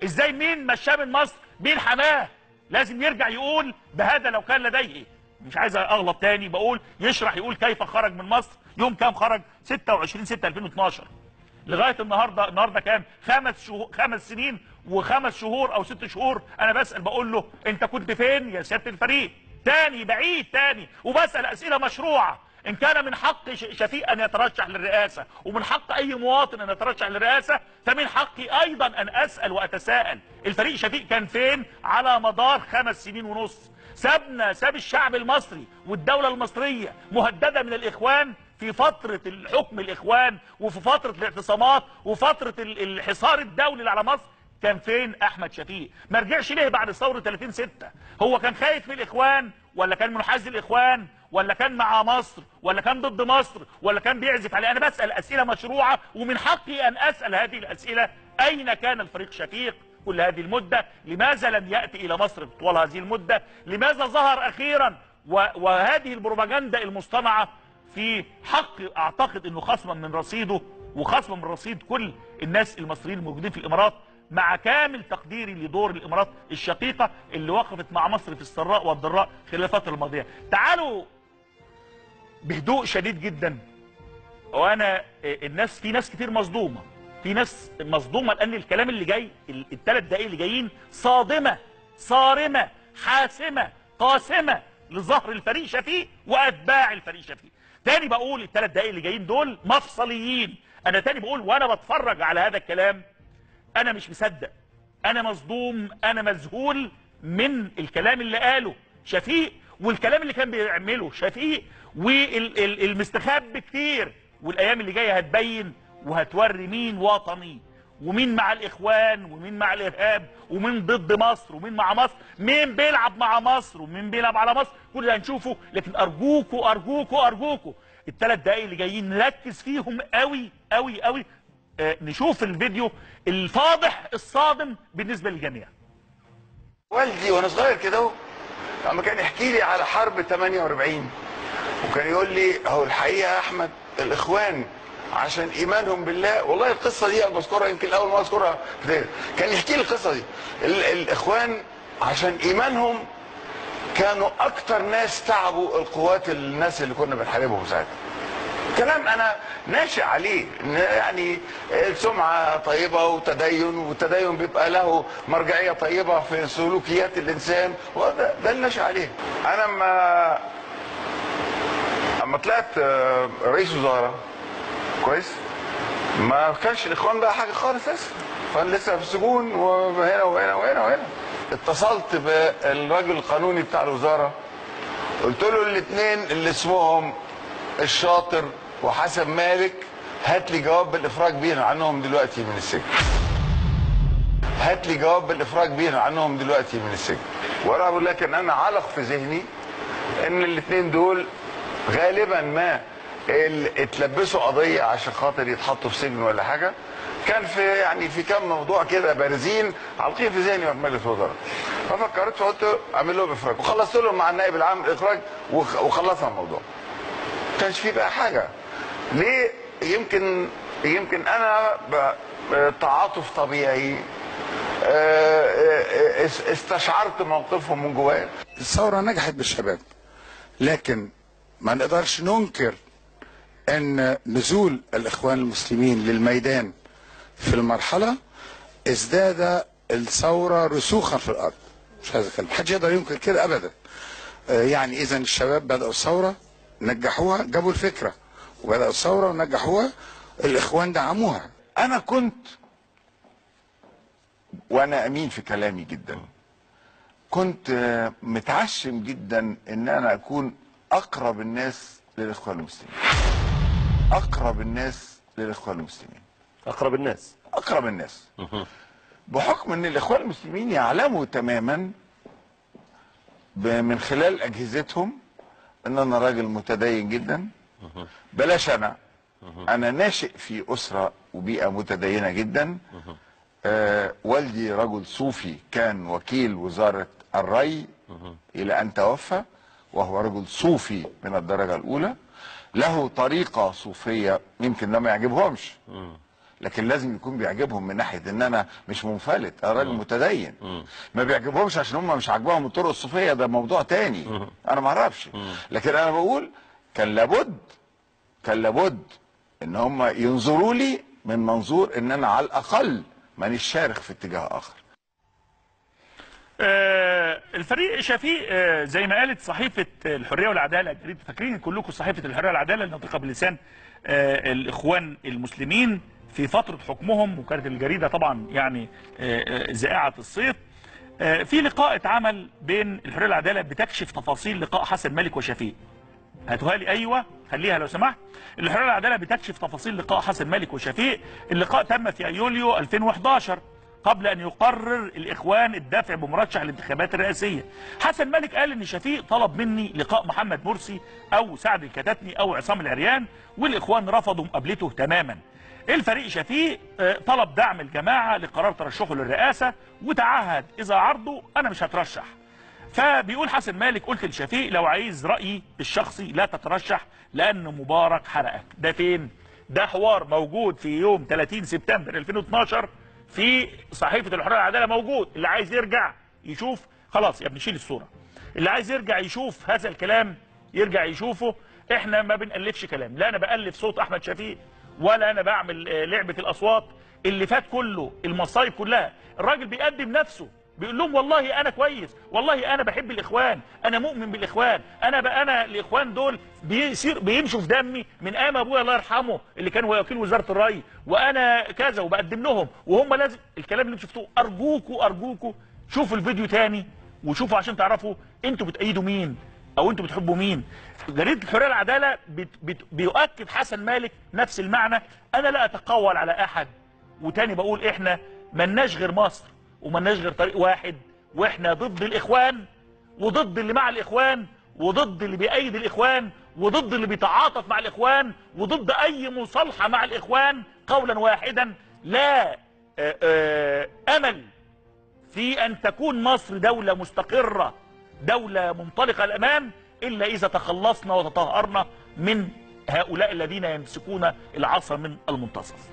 ازاي مين مشاه من مصر مين حماه لازم يرجع يقول بهذا لو كان لديه مش عايز اغلط تاني بقول يشرح يقول كيف خرج من مصر يوم كام خرج 26 6 2012 لغايه النهارده النهارده كام خمس شهور خمس سنين وخمس شهور او ست شهور انا بسال بقول له انت كنت فين يا سياده الفريق تاني بعيد تاني وبسال اسئله مشروعه ان كان من حق ش- شفيق ان يترشح للرئاسه ومن حق اي مواطن ان يترشح للرئاسه فمن حقي ايضا ان اسال واتساءل الفريق شفيق كان فين على مدار خمس سنين ونص سابنا ساب الشعب المصري والدوله المصريه مهدده من الاخوان في فترة الحكم الإخوان وفي فترة الاعتصامات وفترة ال- الحصار الدولي اللي على مصر كان فين أحمد شفيق ما رجعش ليه بعد ثورة 30 ستة هو كان خايف من الإخوان ولا كان منحاز للإخوان ولا كان مع مصر ولا كان ضد مصر ولا كان بيعزف عليه أنا بسأل أسئلة مشروعة ومن حقي أن أسأل هذه الأسئلة أين كان الفريق شفيق كل هذه المدة لماذا لم يأتي إلى مصر طوال هذه المدة لماذا ظهر أخيرا و- وهذه البروباجندا المصطنعة في حق اعتقد انه خصما من رصيده وخصما من رصيد كل الناس المصريين الموجودين في الامارات مع كامل تقديري لدور الامارات الشقيقه اللي وقفت مع مصر في السراء والضراء خلال الفتره الماضيه. تعالوا بهدوء شديد جدا وانا الناس في ناس كتير مصدومه في ناس مصدومه لان الكلام اللي جاي الثلاث دقائق اللي جايين صادمه صارمه حاسمه قاسمه لظهر الفريق شفيق واتباع الفريق شفيق تاني بقول الثلاث دقائق اللي جايين دول مفصليين انا تاني بقول وانا بتفرج على هذا الكلام انا مش مصدق انا مصدوم انا مذهول من الكلام اللي قاله شفيق والكلام اللي كان بيعمله شفيق والمستخبي كتير والايام اللي جايه هتبين وهتوري مين وطني ومين مع الاخوان ومين مع الارهاب ومين ضد مصر ومين مع مصر مين بيلعب مع مصر ومين بيلعب على مصر كل ده هنشوفه لكن ارجوكوا ارجوكوا ارجوكوا الثلاث دقايق اللي جايين نركز فيهم قوي قوي قوي آه نشوف الفيديو الفاضح الصادم بالنسبه للجميع والدي وانا صغير كده اهو لما كان يحكي لي على حرب 48 وكان يقول لي هو الحقيقه يا احمد الاخوان عشان ايمانهم بالله والله القصه دي انا بذكرها يمكن اول ما اذكرها في تاريخ. كان يحكي لي القصه دي ال- الاخوان عشان ايمانهم كانوا اكتر ناس تعبوا القوات الناس اللي كنا بنحاربهم ساعتها كلام انا ناشئ عليه إن يعني سمعه طيبه وتدين والتدين بيبقى له مرجعيه طيبه في سلوكيات الانسان وده ده اللي ناشئ عليه انا اما اما طلعت آه، رئيس وزراء كويس ما كانش الاخوان بقى حاجه خالص لسه كان لسه في السجون وهنا وهنا وهنا وهنا اتصلت بالراجل القانوني بتاع الوزاره قلت له الاثنين اللي اسمهم الشاطر وحسن مالك هات لي جواب بالافراج بيهم عنهم دلوقتي من السجن هات لي جواب بالافراج بيهم عنهم دلوقتي من السجن وانا بقول لك ان انا علق في ذهني ان الاثنين دول غالبا ما ال- اتلبسوا قضيه عشان خاطر يتحطوا في سجن ولا حاجه كان في يعني في كام موضوع كده بارزين عالقين في ذهني في مجلس الوزراء ففكرت فقلت اعمل لهم افراج وخلصت لهم مع النائب العام الاخراج وخ- وخلصنا الموضوع ما كانش فيه بقى حاجه ليه يمكن يمكن انا ب- تعاطف طبيعي آه، آه، اس- استشعرت موقفهم من جوايا الثورة نجحت بالشباب لكن ما نقدرش ننكر ان نزول الاخوان المسلمين للميدان في المرحلة ازداد الثورة رسوخا في الارض مش عايز اتكلم محدش يقدر ينكر كده ابدا آه، يعني اذا الشباب بدأوا الثورة نجحوها جابوا الفكرة وبدأوا الثورة ونجحوها الاخوان دعموها انا كنت وانا امين في كلامي جدا كنت آه، متعشم جدا ان انا اكون اقرب الناس للاخوان المسلمين اقرب الناس للاخوان المسلمين اقرب الناس اقرب الناس بحكم ان الاخوان المسلمين يعلموا تماما ب- من خلال اجهزتهم ان انا راجل متدين جدا بلاش انا انا ناشئ في اسره وبيئه متدينه جدا آه والدي رجل صوفي كان وكيل وزاره الري الى ان توفى وهو رجل صوفي من الدرجه الاولى له طريقه صوفيه يمكن ده ما يعجبهمش لكن لازم يكون بيعجبهم من ناحيه ان انا مش منفلت انا راجل متدين ما بيعجبهمش عشان هم مش عاجباهم الطرق الصوفيه ده موضوع تاني انا ما اعرفش لكن انا بقول كان لابد كان لابد ان هم ينظروا لي من منظور ان انا على الاقل مانيش شارخ في اتجاه اخر آه، الفريق شفيق آه، زي ما قالت صحيفه الحريه والعداله جريدة فاكرين كلكم صحيفه الحريه والعداله الناطقه بلسان آه، الاخوان المسلمين في فتره حكمهم وكانت الجريده طبعا يعني آه، آه، ذائعه الصيت آه، في لقاء اتعمل بين الحريه والعداله بتكشف تفاصيل لقاء حسن مالك وشفيق هاتوها لي ايوه خليها لو سمحت الحريه والعداله بتكشف تفاصيل لقاء حسن مالك وشفيق اللقاء تم في يوليو 2011 قبل ان يقرر الاخوان الدفع بمرشح الانتخابات الرئاسيه حسن مالك قال ان شفيق طلب مني لقاء محمد مرسي او سعد الكتاتني او عصام العريان والاخوان رفضوا مقابلته تماما الفريق شفيق آه، طلب دعم الجماعه لقرار ترشحه للرئاسه وتعهد اذا عرضه انا مش هترشح فبيقول حسن مالك قلت لشفيق لو عايز رأيي الشخصي لا تترشح لأن مبارك حرقك ده فين؟ ده حوار موجود في يوم 30 سبتمبر 2012 في صحيفة الحرية والعدالة موجود اللي عايز يرجع يشوف خلاص يا ابني شيل الصورة اللي عايز يرجع يشوف هذا الكلام يرجع يشوفه احنا ما بنألفش كلام لا انا بألف صوت احمد شفيق ولا انا بعمل آه، لعبة الاصوات اللي فات كله المصايب كلها الراجل بيقدم نفسه بيقول لهم والله انا كويس والله انا بحب الاخوان انا مؤمن بالاخوان انا بقى انا الاخوان دول بيصير بيمشوا في دمي من ايام ابويا الله يرحمه اللي كان هو وكيل وزاره الري وانا كذا وبقدم لهم وهم لازم الكلام اللي شفتوه ارجوكوا ارجوكوا شوفوا الفيديو تاني وشوفوا عشان تعرفوا انتوا بتأيدوا مين او انتوا بتحبوا مين جريده الحريه والعداله بت بت بيؤكد حسن مالك نفس المعنى انا لا اتقول على احد وتاني بقول احنا ملناش غير مصر وملناش غير طريق واحد واحنا ضد الاخوان وضد اللي مع الاخوان وضد اللي بيأيد الاخوان وضد اللي بيتعاطف مع الاخوان وضد اي مصالحه مع الاخوان قولا واحدا لا آه، آه، امل في ان تكون مصر دولة مستقرة دولة منطلقة الامام الا اذا تخلصنا وتطهرنا من هؤلاء الذين يمسكون العصا من المنتصف